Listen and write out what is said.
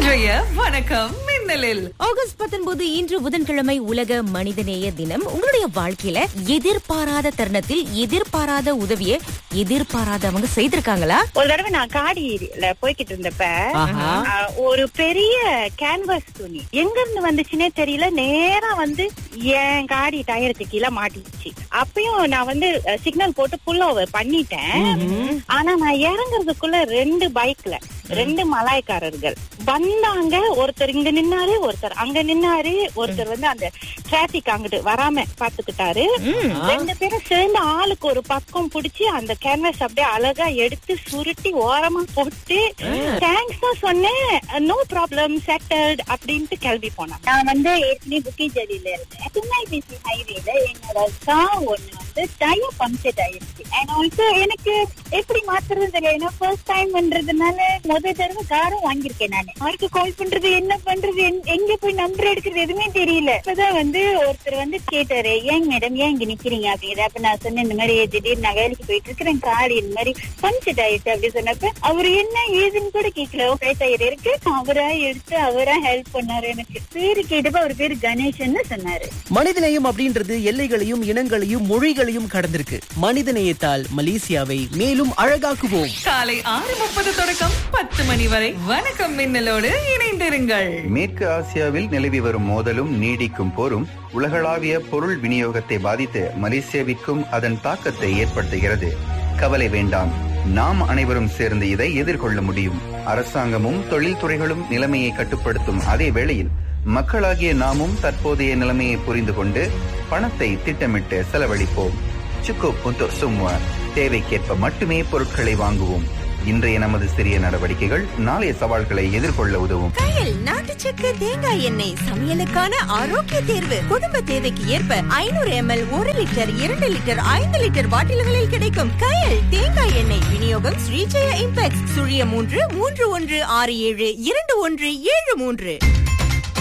இன்றைய வணக்கம் மின்னலில் ஆகஸ்ட் பத்தொன்பது இன்று புதன்கிழமை உலக மனிதநேய தினம் உங்களுடைய வாழ்க்கையில எதிர்பாராத தருணத்தில் எதிர்பாராத உதவியை எதிர்பாராதவங்க செய்திருக்காங்களா ஒரு தடவை நான் காடியில போய்கிட்டு இருந்தப்ப ஆஹா. ஆ, ஒரு பெரிய கேன்வாஸ் துணி எங்க இருந்து வந்துச்சுன்னே தெரியல நேரா வந்து என் காடி டயருக்கு கீழே மாட்டிடுச்சு அப்பயும் நான் வந்து சிக்னல் போட்டு புல் ஓவர் பண்ணிட்டேன் ஆனா நான் இறங்குறதுக்குள்ள ரெண்டு பைக்ல ரெண்டு மலாய்க்காரர்கள் வந்தாங்க ஒருத்தர் இங்க நின்னாரு ஒருத்தர் அங்க நின்னாரு ஒருத்தர் வந்து அந்த டிராபிக் அங்கிட்டு வராம பாத்துக்கிட்டாரு ரெண்டு பேரும் சேர்ந்து ஆளுக்கு ஒரு பக்கம் புடிச்சு அந்த கேன்வாஸ் அப்படியே அழகா எடுத்து சுருட்டி ஓரமா போட்டு தேங்க்ஸ் தான் சொன்னேன் நோ ப்ராப்ளம் செட்டல்ட் அப்படின்ட்டு கிளம்பி போனேன் நான் வந்து ஏற்கனவே புக்கி ஜலியில இருந்தேன் சென்னை பிசி ஹைவேல என்னோட கார் ஒண்ணு வந்து டயர் பம்ப்செட் ஆயிருச்சு அண்ட் ஆல்சோ எனக்கு எப்படி மாத்துறது தெரியல ஏன்னா ஃபர்ஸ்ட் டைம்ன்றதுனால முதல் தடவை காரும் வாங்கியிருக்கேன் நான் யாருக்கு கால் பண்றது என்ன பண்றது எங்க- எங்க போய் நம்பர் எடுக்கிறது எதுவுமே தெரியல இப்பதான் வந்து ஒருத்தர் வந்து கேட்டாரு ஏன் மேடம் ஏன் இங்க நிக்கிறீங்க அப்படிங்கிற அப்ப நான் சொன்னேன் இந்த மாதிரி திடீர்னு நான் வேலைக்கு போயிட்டு இருக்கிறேன் கார் இந்த மாதிரி பம்ப்செட் ஆயிடுச்சு அப்படி சொன்னப்ப அவர் என்ன ஏதுன்னு கூட கேட்கல டயர் இருக்கு அவரா எடுத்து அவரா ஹெல்ப் பண்ணாரு எனக்கு பேரு கேட்டப்ப அவர் பேரு கணேசன்னு சொன்னாரு மனிதநேயம் அப்படின்றது எல்லைகளையும் இனங்களையும் மொழிகளையும் கடந்திருக்கு மனிதநேயத்தால் மலேசியாவை மேலும் அழகாக்குவோம் காலை ஆறு முப்பது தொடக்கம் பத்து மணி வரை வணக்கம் மின்னலோடு இணைந்திருங்கள் மேற்கு ஆசியாவில் நிலவி வரும் மோதலும் நீடிக்கும் போரும் உலகளாவிய பொருள் விநியோகத்தை பாதித்து மலேசியாவிற்கும் அதன் தாக்கத்தை ஏற்படுத்துகிறது கவலை வேண்டாம் நாம் அனைவரும் சேர்ந்து இதை எதிர்கொள்ள முடியும் அரசாங்கமும் தொழில்துறைகளும் நிலைமையை கட்டுப்படுத்தும் அதே வேளையில் மக்களாகிய நாமும் தற்போதைய நிலைமையை புரிந்து கொண்டு பணத்தை திட்டமிட்டு செலவழிப்போம் சுக்கு புத்து சும்மா தேவைக்கேற்ப மட்டுமே பொருட்களை வாங்குவோம் இன்றைய நமது சிறிய நடவடிக்கைகள் நாளைய சவால்களை எதிர்கொள்ள உதவும் கையில் நாட்டு சக்கரை தேங்காய் எண்ணெய் சமையலுக்கான ஆரோக்கிய தேர்வு குடும்ப தேவைக்கு ஏற்ப ஐநூறு எம்எல் ஒரு லிட்டர் இரண்டு லிட்டர் ஐந்து லிட்டர் பாட்டில்களில் கிடைக்கும் கையில் தேங்காய் எண்ணெய் விநியோகம் ஸ்ரீஜெய இம்பெக்ஸ் சுழிய மூன்று மூன்று ஒன்று ஆறு ஏழு இரண்டு ஒன்று ஏழு மூன்று